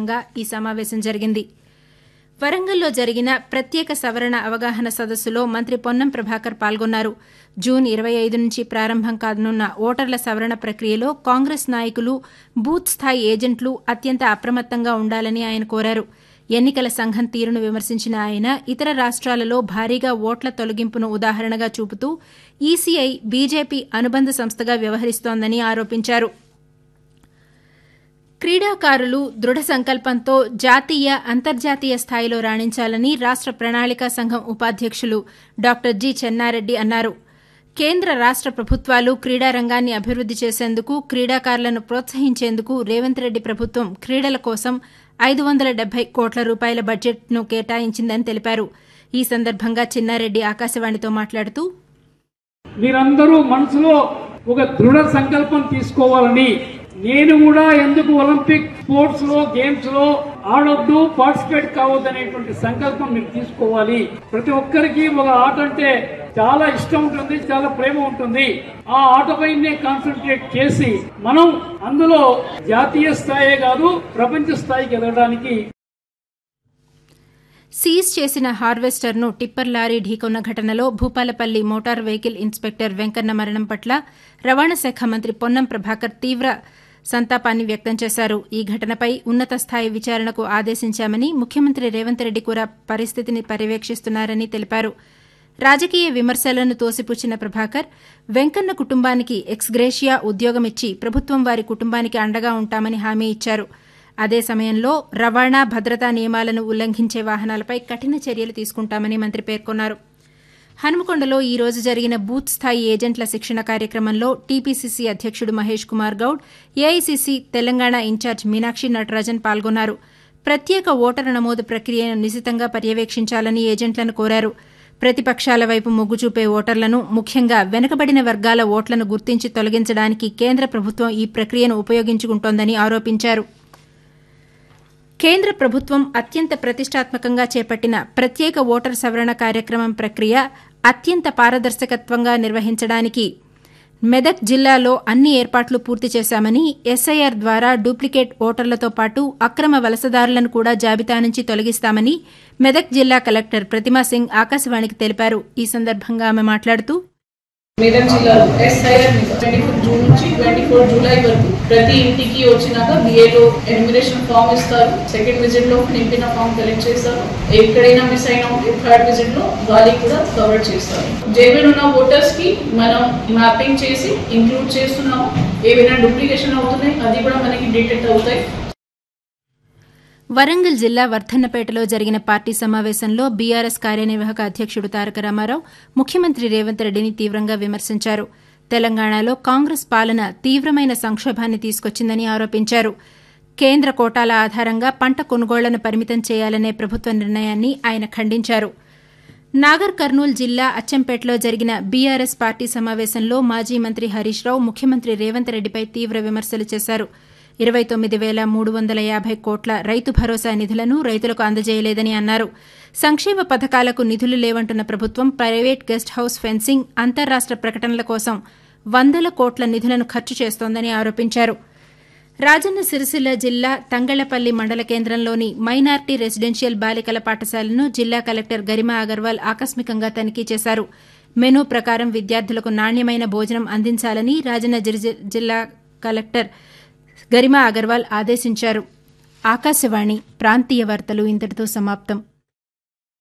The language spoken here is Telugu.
సందర్భంగా ఈ సమావేశం జరిగింది వరంగల్లో జరిగిన ప్రత్యేక సవరణ అవగాహన సదస్సులో మంత్రి పొన్నం ప్రభాకర్ పాల్గొన్నారు జూన్ ఇరవై ఐదు నుంచి ప్రారంభం కానున్న ఓటర్ల సవరణ ప్రక్రియలో కాంగ్రెస్ నాయకులు బూత్ స్థాయి ఏజెంట్లు అత్యంత అప్రమత్తంగా ఉండాలని ఆయన కోరారు ఎన్నికల సంఘం తీరును విమర్శించిన ఆయన ఇతర రాష్ట్రాలలో భారీగా ఓట్ల తొలగింపును ఉదాహరణగా చూపుతూ ఈసీఐ బీజేపీ అనుబంధ సంస్థగా వ్యవహరిస్తోందని ఆరోపించారు క్రీడాకారులు దృఢ సంకల్పంతో జాతీయ అంతర్జాతీయ స్థాయిలో రాణించాలని రాష్ట ప్రణాళికా సంఘం ఉపాధ్యక్షులు డాక్టర్ జి చెన్నారెడ్డి అన్నారు కేంద్ర రాష్ట ప్రభుత్వాలు క్రీడారంగాన్ని అభివృద్ది చేసేందుకు క్రీడాకారులను ప్రోత్సహించేందుకు రేవంత్ రెడ్డి ప్రభుత్వం క్రీడల కోసం ఐదు వందల డెబ్బై కోట్ల రూపాయల బడ్జెట్ను కేటాయించిందని తెలిపారు ఈ సందర్భంగా చిన్నారెడ్డి ఆకాశవాణితో మాట్లాడుతూ మీరందరూ మనసులో ఒక దృఢ సంకల్పం తీసుకోవాలని నేను కూడా ఎందుకు ఒలింపిక్ స్పోర్ట్స్ లో గేమ్స్ లో ఆడొద్దు పార్టిసిపేట్ కావద్దు అనేటువంటి సంకల్పం మీరు తీసుకోవాలి ప్రతి ఒక్కరికి ఒక ఆట అంటే చాలా ఇష్టం ఉంటుంది చాలా ప్రేమ ఉంటుంది ఆ ఆటపైనే కాన్సన్ట్రేట్ చేసి మనం అందులో జాతీయ స్థాయే కాదు ప్రపంచ స్థాయికి ఎదగడానికి సీజ్ చేసిన హార్వెస్టర్ను టిప్పర్ లారీ ఢీకొన్న ఘటనలో Bhupalpally motor vehicle inspector Venkanna మరణం పట్ల రవాణా శాఖ మంత్రి పొన్నం ప్రభాకర్ తీవ్ర సంతాపాన్ని వ్యక్తం చేశారు ఈ ఘటనపై ఉన్నత స్థాయి విచారణకు ఆదేశించామని ముఖ్యమంత్రి రేవంత్ రెడ్డి కూడా పరిస్థితిని పర్యవేక్షిస్తున్నారని తెలిపారు రాజకీయ విమర్శలను తోసిపుచ్చిన ప్రభాకర్ వెంకన్న కుటుంబానికి ఎక్స్గ్రేషియా ఉద్యోగమిచ్చి ప్రభుత్వం వారి కుటుంబానికి అండగా ఉంటామని హామీ ఇచ్చారు అదే సమయంలో రవాణా భద్రతా నియమాలను ఉల్లంఘించే వాహనాలపై కఠిన చర్యలు తీసుకుంటామని మంత్రి పేర్కొన్నారు హనుమకొండలో ఈ రోజు జరిగిన బూత్ స్థాయి ఏజెంట్ల శిక్షణ కార్యక్రమంలో టీపీసీసీ అధ్యక్షుడు మహేష్ కుమార్ గౌడ్ ఏఐసీసీ తెలంగాణ ఇన్ఛార్జ్ మీనాక్షి నటరాజన్ పాల్గొన్నారు ప్రత్యేక ఓటరు నమోదు ప్రక్రియను నిశితంగా పర్యవేక్షించాలని ఏజెంట్లను కోరారు ప్రతిపక్షాల వైపు మొగ్గు చూపే ఓటర్లను ముఖ్యంగా వెనుకబడిన వర్గాల ఓట్లను గుర్తించి తొలగించడానికి కేంద్ర ప్రభుత్వం ఈ ప్రక్రియను ఉపయోగించుకుంటోందని ఆరోపించారు కేంద్ర ప్రభుత్వం అత్యంత ప్రతిష్టాత్మకంగా చేపట్టిన ప్రత్యేక ఓటర్ సవరణ కార్యక్రమం ప్రక్రియ అత్యంత పారదర్శకత్వంగా నిర్వహించడానికి మెదక్ జిల్లాలో అన్ని ఏర్పాట్లు పూర్తి చేశామని ఎస్ఐఆర్ ద్వారా డూప్లికేట్ ఓటర్లతో పాటు అక్రమ వలసదారులను కూడా జాబితా నుంచి తొలగిస్తామని మెదక్ జిల్లా కలెక్టర్ ప్రతిమా సింగ్ ఆకాశవాణికి తెలిపారు ఈ సందర్భంగా ఆమె మాట్లాడుతూ మెదక్ జిల్లాలో ఎస్ఐఆర్ ట్వంటీ ఫోర్ జూన్ నుంచి ట్వంటీ ఫోర్ జూలై వరకు ప్రతి ఇంటికి వచ్చినాక బిఏలో ఎన్యుమినేషన్ ఫామ్ ఇస్తారు సెకండ్ విజిట్ లో నింపిన ఫామ్ కలెక్ట్ చేస్తారు ఎక్కడైనా మిస్ అయినా ఉంటే థర్డ్ విజిట్ లో వాళ్ళకి కూడా కవర్ చేస్తారు జేబీలో ఉన్న ఓటర్స్ కి మనం మ్యాపింగ్ చేసి ఇంక్లూడ్ చేస్తున్నాము ఏవైనా డూప్లికేషన్ అవుతున్నాయి అది కూడా మనకి డిటెక్ట్ అవుతాయి వరంగల్ జిల్లా వర్ధన్నపేటలో జరిగిన పార్టీ సమావేశంలో బీఆర్ఎస్ కార్యనిర్వాహక అధ్యక్షుడు తారక రామారావు ముఖ్యమంత్రి రేవంత్ రెడ్డిని తీవ్రంగా విమర్శించారు తెలంగాణలో కాంగ్రెస్ పాలన తీవ్రమైన సంక్షోభాన్ని తీసుకొచ్చిందని ఆరోపించారు కేంద్ర కోటాల ఆధారంగా పంట కొనుగోళ్లను పరిమితం చేయాలనే ప్రభుత్వ నిర్ణయాన్ని ఆయన ఖండించారు నాగర్ కర్నూల్ జిల్లా అచ్చంపేటలో జరిగిన బీఆర్ఎస్ పార్టీ సమావేశంలో మాజీ మంత్రి హరీష్ రావు ముఖ్యమంత్రి రేవంత్ రెడ్డిపై తీవ్ర విమర్శలు చేశారు ఇరవై తొమ్మిది వేల మూడు వందల యాభై కోట్ల రైతు భరోసా నిధులను రైతులకు అందజేయలేదని అన్నారు సంక్షేమ పథకాలకు నిధులు లేవంటున్న ప్రభుత్వం ప్రైవేట్ గెస్ట్ హౌస్ ఫెన్సింగ్ అంతర్రాష్ట ప్రకటనల కోసం వందల కోట్ల నిధులను ఖర్చు చేస్తోందని ఆరోపించారు రాజన్న సిరిసిల్ల జిల్లా తంగళ్లపల్లి మండల కేంద్రంలోని మైనార్టీ రెసిడెన్షియల్ బాలికల పాఠశాలను జిల్లా కలెక్టర్ గరిమా అగర్వాల్ ఆకస్మికంగా తనిఖీ చేశారు మెనూ ప్రకారం విద్యార్థులకు నాణ్యమైన భోజనం అందించాలని రాజన్న జిల్లా కలెక్టర్ గరిమా అగర్వాల్ ఆదేశించారు ఆకాశవాణి ప్రాంతీయ వార్తలు ఇంతటితో సమాప్తం